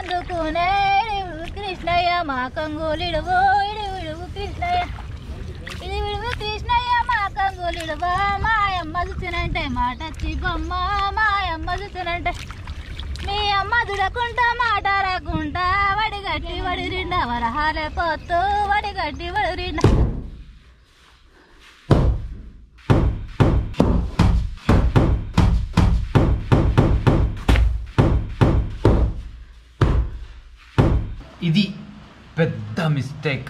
అందుకునే ఇడువు కృష్ణయ్య మా కంగులిడువు ఇడు విడువు కృష్ణయ్య ఇది విడువు కృష్ణయ్య మా కంగులిడువా మాయమ్మ చూసినంటే మాట వచ్చి బొమ్మ మాయమ్మ చూసినంటే మీ అమ్మ దుడకుంటా మాట రాకుంటా వడిగట్టి వడిరిండా వరహాలే పొత్తు వడిగట్టి వడిరిండా ఇది పెద్ద మిస్టేక్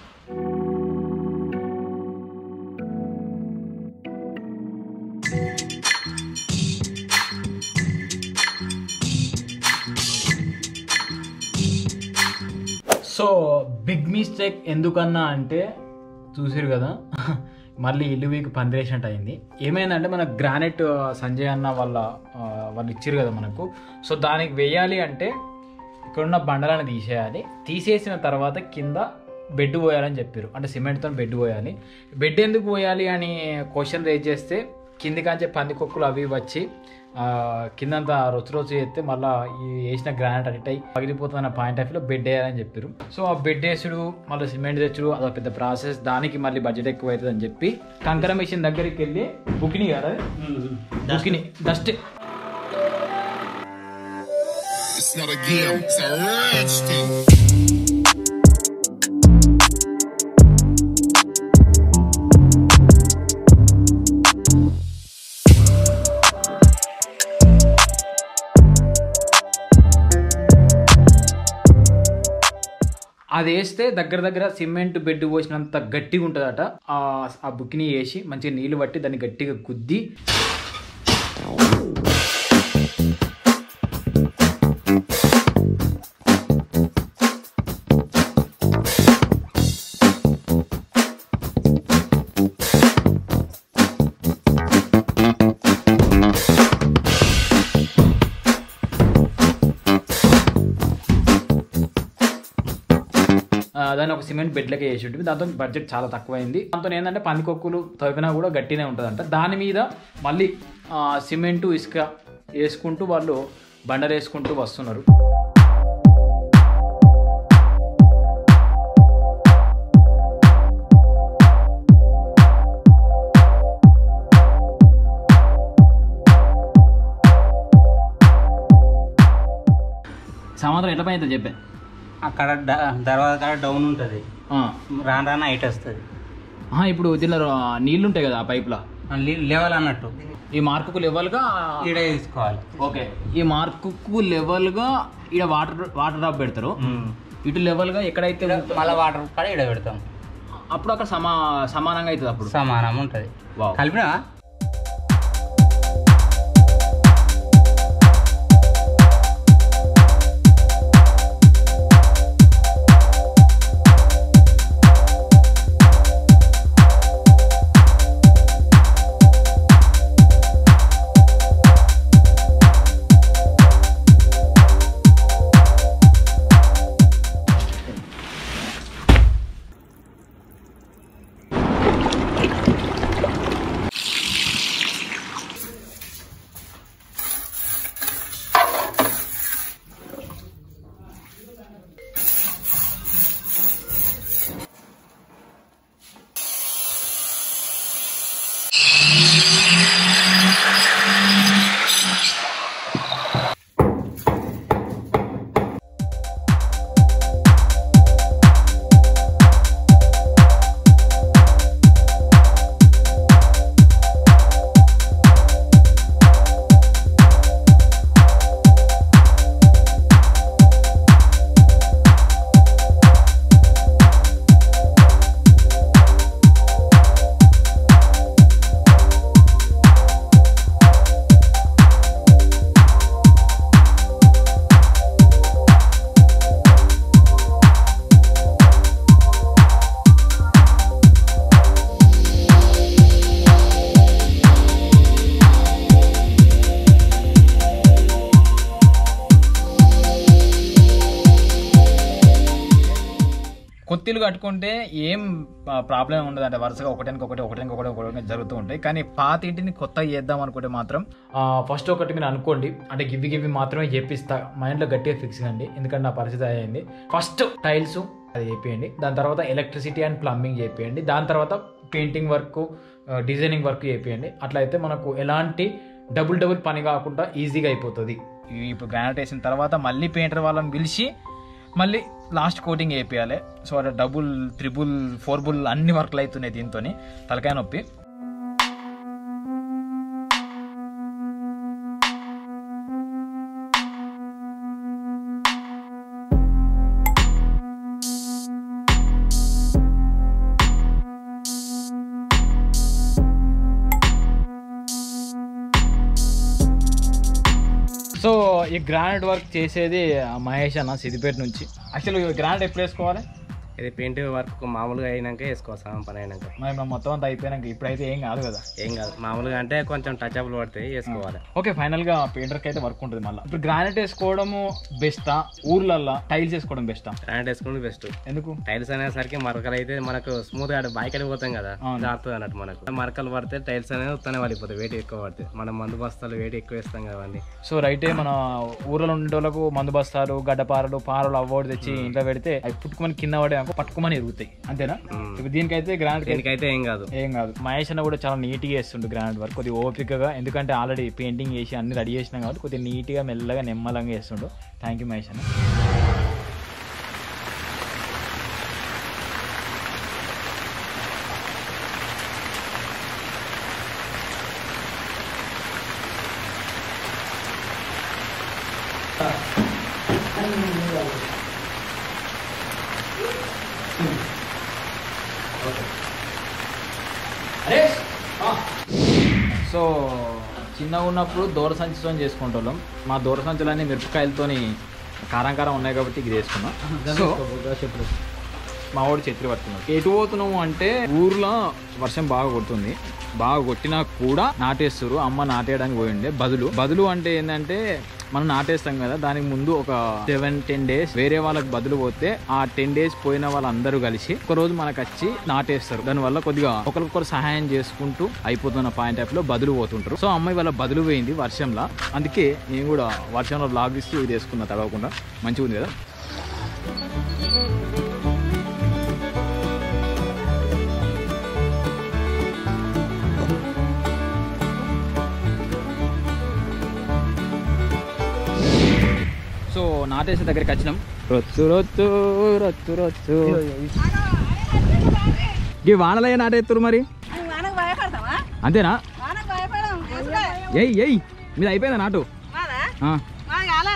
సో బిగ్ మిస్టేక్ ఎందుకన్నా అంటే చూసిరు కదా మళ్ళీ ఇల్లు వీక్ పందిరేసినట్టు అయింది ఏమైందంటే మన గ్రానైట్ సంజయ్ అన్న వాళ్ళ ఆ, వాళ్ళు ఇచ్చారు కదా మనకు సో దానికి వేయాలి అంటే ఇక్కడున్న బండలను తీసేయాలి తీసేసిన తర్వాత కింద బెడ్ పోయాలని చెప్పారు అంటే సిమెంట్తో బెడ్ పోయాలి బెడ్ ఎందుకు పోయాలి అని క్వశ్చన్ రేజ్ చేస్తే కింది కాంచే పందికొక్కులు అవి వచ్చి ఆ, కిందంతా రొచ్చు రొచ్చు చేస్తే మళ్ళీ ఈ వేసిన గ్రానైట్ అడిట్ అయ్యి పగిలిపోతున్న పాయింట్ ఆఫ్ లో బెడ్ వేయాలని చెప్పారు సో ఆ బెడ్ వేసుడు మళ్ళీ సిమెంట్ తెచ్చుడు అదొక పెద్ద ప్రాసెస్ దానికి మళ్ళీ బడ్జెట్ ఎక్కువ అవుతుంది అని చెప్పి కంకర మిషన్ దగ్గరికి వెళ్ళి బుకిని కదా బుకిని dust It's not a game, it's a rich thing. అది వేస్తే దగ్గర దగ్గర సిమెంట్ బెడ్ పోసినంత గట్టిగా ఉంటుందట ఆ ఆ బుక్ని వేసి మంచిగా నీళ్లు పట్టి దాన్ని గట్టిగా గుద్ది ఆ, దాన్ని ఒక సిమెంట్ బెడ్లకి వేసి ఉంటుంది దాంతో బడ్జెట్ చాలా తక్కువైంది దాంతో ఏంటంటే పందికొక్కులు తవ్వినా కూడా గట్టినే ఉంటుందంట దాని మీద మళ్ళీ ఆ, సిమెంటు ఇసుక వేసుకుంటూ వాళ్ళు బండలు వేసుకుంటూ వస్తున్నారు సమాధానం ఎట్లా పని చెప్పే అక్కడ డ- దర్వాజా కాడ డౌన్ ఉంటుంది ఆ. రాను రాను హైట్ వస్తుంది ఆహా, ఇప్పుడు దీనిలో నీళ్ళు ఉంటాయి కదా ఆ పైప్లో లెవెల్ అన్నట్టు ఈ మార్కుకు లెవెల్గా ఈడ తీసుకోవాలి ఓకే ఈ మార్కుకు లెవెల్గా ఇక్కడ వాటర్ వాటర్ డ్రాప్ పెడతారు ఇటు లెవెల్గా ఎక్కడైతే ఉంటుందో మళ్ళీ వాటర్ కాడ ఈడ పెడతాం అప్పుడు అక్కడ సమా సమానంగా అవుతుంది అప్పుడు సమానం ఉంటుంది వావ్. కలిపినా కొత్తిలు కట్టుకుంటే ఏం ప్రాబ్లం ఉండదు అంటే వరుసగా ఒకటానికి ఒకటి ఒకటానికి ఒకటి ఒకటి జరుగుతూ ఉంటాయి కానీ పాత ఇంటిని కొత్తగా చేద్దాం అనుకుంటే మాత్రం ఫస్ట్ ఒకటి మీరు అనుకోండి అంటే గివి గివి మాత్రమే చేపిస్తా మైండ్లో గట్టిగా ఫిక్స్ కండి ఎందుకంటే నా పరిస్థితి అయ్యింది ఫస్ట్ టైల్స్ అది చేపియండి దాని తర్వాత ఎలక్ట్రిసిటీ అండ్ ప్లంబింగ్ చేపియండి దాని తర్వాత పెయింటింగ్ వర్క్ డిజైనింగ్ వర్క్ చేపియండి అట్లా అయితే మనకు ఎలాంటి డబుల్ డబుల్ పని కాకుండా ఈజీగా అయిపోతుంది ఈ- ఇప్పుడు గ్రానైట్ వేసిన తర్వాత మళ్ళీ పెయింటర్ వాళ్ళని పిలిచి మళ్ళీ లాస్ట్ కోటింగ్ వేపియాలి సో అట్లా డబుల్ త్రిబుల్ ఫోర్ బుల్ అన్ని వర్క్లు అవుతున్నాయి దీంతో తలకాయ నొప్పి సో ఈ గ్రానైట్ వర్క్ చేసేది ఆ మహేష్ అన్న సిద్దిపేట నుంచి యాక్చువల్లీ గ్రానైట్ ఎప్పుడు వేసుకోవాలి ఇది పెయింట్ వర్క్ మామూలుగా అయినాక వేసుకోవాలి సగం పని అయినాక మరి మనం మొత్తం అంతా అయిపోయినాక ఇప్పుడైతే ఏం కాదు కదా ఏం కాదు మామూలుగా అంటే కొంచెం టచ్ అప్లు పడతాయి వేసుకోవాలి ఓకే ఫైనల్ గా పెయింటర్కి అయితే వర్క్ ఉంటుంది మళ్ళీ ఇప్పుడు గ్రానైట్ వేసుకోవడము బెస్టా ఊర్లల్లో టైల్స్ వేసుకోవడం బెస్టా గ్రానైట్ వేసుకుంటే బెస్ట్ ఎందుకు టైల్స్ అనేసరికి మరకలు అయితే మనకు స్మూత్ గా బైక్ పోతాం కదా అవును. జారుతుంది అన్నట్టు మనకు మరకలు పడితే టైల్స్ అనేది ఉత్తనే పడిపోతాయి వెయిట్ ఎక్కువ పడితే మనం మందు బస్తాలు వెయిట్ ఎక్కువ వేస్తాం కదండి సో రైటే మన ఊర్లో ఉండే వాళ్ళకు మందు బస్తాలు గడ్డపారలు పారలు అవ్వడు తెచ్చి ఇంట్లో పెడితే అవి పుట్టుకొని కింద పడే పట్టుకోమని ఎరుగుతాయి అంతేనా మ్మ్. ఇప్పుడు దీనికైతే గ్రానైట్ దీనికైతే ఏం కాదు ఏం కాదు మహేష్ అన్న కూడా చాలా నీట్గా వేస్తుండు గ్రానైట్ వర్క్ కొద్దిగా ఓపికగా ఎందుకంటే ఆల్రెడీ పెయింటింగ్ చేసి అన్ని రెడీ చేసినాం కాబట్టి కొద్దిగా నీట్గా మెల్లగా నిమ్మలంగా వేస్తుండు థ్యాంక్ యూ మహేష్ అన్న సో చిన్నగా ఉన్నప్పుడు దూర సంచితో చేసుకుంటాం మా దూర సంచులన్నీ మిరపకాయలతోని కారం కారం ఉన్నాయి కాబట్టి ఇది వేసుకున్నాం సో మా వాడు చెట్లు పడుతున్నాడు ఎటు పోతున్నాము అంటే ఊర్లో వర్షం బాగా కొడుతుంది బాగా కొట్టినా కూడా నాటేస్తారు అమ్మ నాటేయడానికి పోయిండే బదులు బదులు అంటే ఏంటంటే మనం నాటేస్తాం కదా దానికి ముందు ఒక సెవెన్ టెన్ డేస్ వేరే వాళ్ళకి బదులు పోతే ఆ టెన్ డేస్ పోయిన వాళ్ళందరూ కలిసి ఒక రోజు మనకు వచ్చి నాటేస్తారు దానివల్ల కొద్దిగా ఒకరికొకరు సహాయం చేసుకుంటూ అయిపోతున్న పాయింట్ టైప్ లో బదులు పోతుంటారు సో అమ్మాయి వాళ్ళ బదులు పోయింది వర్షంలో అందుకే నేను కూడా వర్షంలో బ్లాగ్ ఇస్తూ ఇది వేసుకున్నా తడవకుండా మంచిగా ఉంది కదా సో నాటేసే దగ్గరికి వచ్చినాం రొత్తు రొత్తు రొత్తు రొత్తు ఈ వానలయ్య నాటేస్తారు మరి వానకు భయపడతావా అంతేనా వానకు భయపడం తెలుసుగా ఎయ్ ఎయ్ మీద అయిపోయిందా నాటు మాదా ఆ, మాది కాలే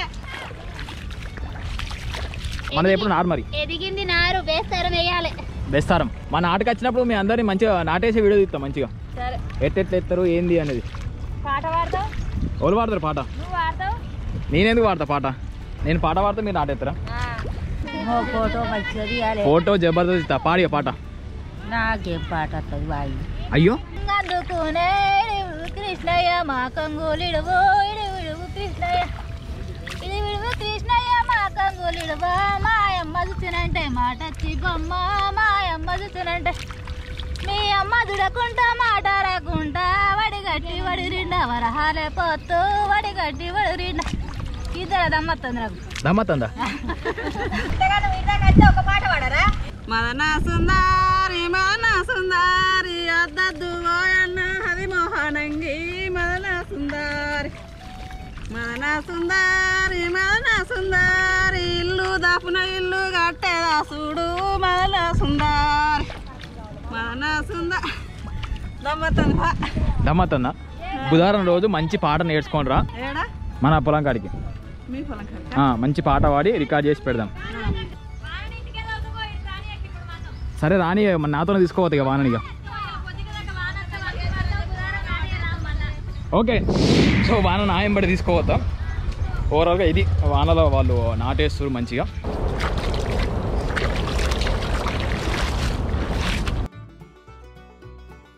మనది ఎప్పుడు నారు మరి ఎదిగింది నారు వేస్తారు వేయాలి బెస్తారం మా నాటుకు వచ్చినప్పుడు మీ అందరినీ మంచిగా నాటేసే వీడియో తీస్తాం మంచిగా సరే ఎట్టెట్లు ఎత్తారు ఏంది అనేది పాట పాడతావు ఎవరు పాడతారు పాట నువ్వు పాడతావు నేనెందుకు పాడతా పాట నేను పాట పాడితే మీరు నాటేస్తారా ఫోటో మంచిగా తీయాలి ఫోటో జబర్దస్త్ ఇస్తా పాడియ పాట నాకేం పాట వస్తుంది బాయి అయ్యో అందుకునే ఇడువు కృష్ణయ్య మా కంగోలిడువు ఇడు విడువు కృష్ణయ్య ఇది విడువు కృష్ణయ్య మా కంగోలిడువా మా అమ్మ చూసినంటే మాట వచ్చి బొమ్మ మా అమ్మ చూసినంటే మీ అమ్మ దుడకుంటా మాట రాకుంటా వడిగట్టి వడిరిండా వరహాలే పోతూ వడిగట్టి వడిరిండా ఇద్దరు దమ్మత్తుంది నాకు దమ్మత్తందా ఒక పాట పాడరా మదన సుందారి మదన సుందారి అద్దద్దు ఓయన్న హరి మోహనంగి మదన సుందారి మదన సుందారి మదన సుందారి ఇల్లు దాపున ఇల్లు కట్టేదా చూడు మదన సుందారి మదన సుందారి దమ్మతుంది పా. దమ్మత్తందా బుధవారం రోజు మంచి పాట నేర్చుకోండి రా ఏడా మన పొలం కాడికి మీ పొలం కాడ. ఆ, మంచి పాట పాడి రికార్డ్ చేసి పెడదాం సరే రాని మన నాతోనే తీసుకోవద్దు ఇక వాననిగా ఓకే సో వాన నాయంబడి తీసుకోవద్దా ఓవరాల్గా ఇది వానలో వాళ్ళు నాటేస్తారు మంచిగా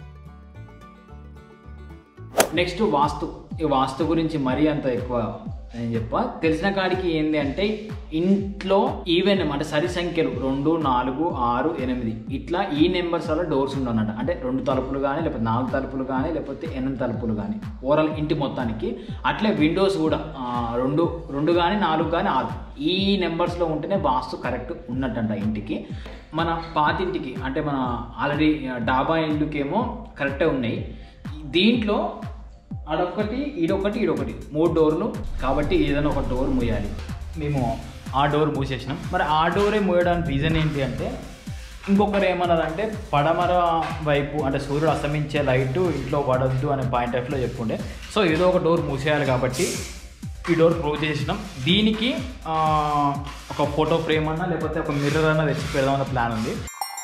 నెక్స్ట్ వాస్తు ఈ వాస్తు గురించి మరీ అంత ఎక్కువ నేను చెప్పా తెలిసిన కాడికి ఏంది అంటే ఇంట్లో ఈవెన్ అంటే సరి సంఖ్యలు రెండు నాలుగు ఆరు ఎనిమిది ఇట్లా ఈ నెంబర్స్ వల్ల డోర్స్ ఉండనట అంటే రెండు తలుపులు కానీ లేకపోతే నాలుగు తలుపులు కానీ లేకపోతే ఎనిమిది తలుపులు కానీ ఓవరాల్ ఇంటి మొత్తానికి అట్లే విండోస్ కూడా ఆ, రెండు రెండు కానీ నాలుగు కానీ ఆరు ఈ నెంబర్స్లో ఉంటేనే వాస్తు కరెక్ట్ ఉన్నట్టంట ఇంటికి మన పాతింటికి అంటే మన ఆల్రెడీ డాబా ఇల్లుకేమో కరెక్టే ఉన్నాయి దీంట్లో అడొక్కటి ఈడొకటి ఈడొకటి మూడు డోర్లు కాబట్టి ఏదైనా ఒక డోర్ మూయాలి మేము ఆ డోర్ మూసేసినాం మరి ఆ డోరే మూయడానికి రీజన్ ఏంటి అంటే ఇంకొకరు ఏమన్నారంటే పడమర వైపు అంటే సూర్యుడు అస్తమించే లైట్ ఇంట్లో పడద్దు అనే పాయింట్ ఆఫ్లో చెప్పుండే సో ఏదో ఒక డోర్ మూసేయాలి కాబట్టి ఈ డోర్ క్లోజ్ చేసినాం దీనికి ఆ, ఒక ఫోటో ఫ్రేమ్ అన్నా లేకపోతే ఒక మిర్రర్ అన్నా తెచ్చి పెడదామన్న ప్లాన్ ఉంది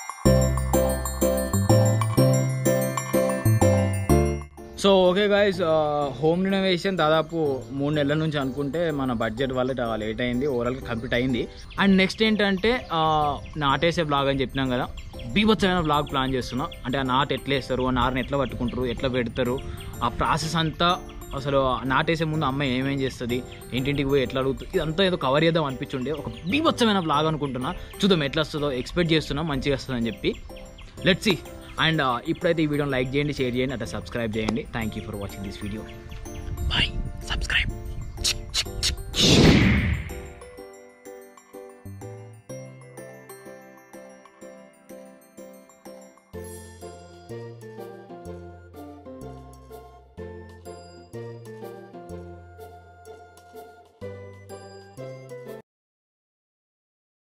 so okay guys home renovation దాదాపు మూడు నెలల నుంచి అనుకుంటే మన బడ్జెట్ వల్ల లేట్ అయింది ఓవరాల్గా కంప్లీట్ అయింది అండ్ నెక్స్ట్ ఏంటంటే ఆ, నాటేసే బ్లాగ్ అని చెప్పినాం కదా బీభత్సమైన బ్లాగ్ ప్లాన్ చేస్తున్నా అంటే ఆ నాటు ఎట్లా వేస్తారు ఆ నారుని ఎట్లా పట్టుకుంటారు ఎట్లా పెడతారు ఆ ప్రాసెస్ అంతా అసలు నాటేసే ముందు అమ్మ ఏమేం చేస్తుంది ఇంటింటికి పోయి ఎట్లా అడుగుతుంది ఇదంతా ఏదో కవర్ చేద్దాం అనిపించుండే ఒక బీభత్సమైన బ్లాగ్ అనుకుంటున్నా చూద్దాం ఎట్లా వస్తుందో ఎక్స్పెక్ట్ చేస్తున్నా మంచిగా వస్తుందని చెప్పి లెట్స్ సి అండ్ ఇప్పుడైతే ఈ వీడియోని లైక్ చేయండి షేర్ చేయండి అట్లా సబ్స్క్రైబ్ చేయండి thank you for watching this video bye subscribe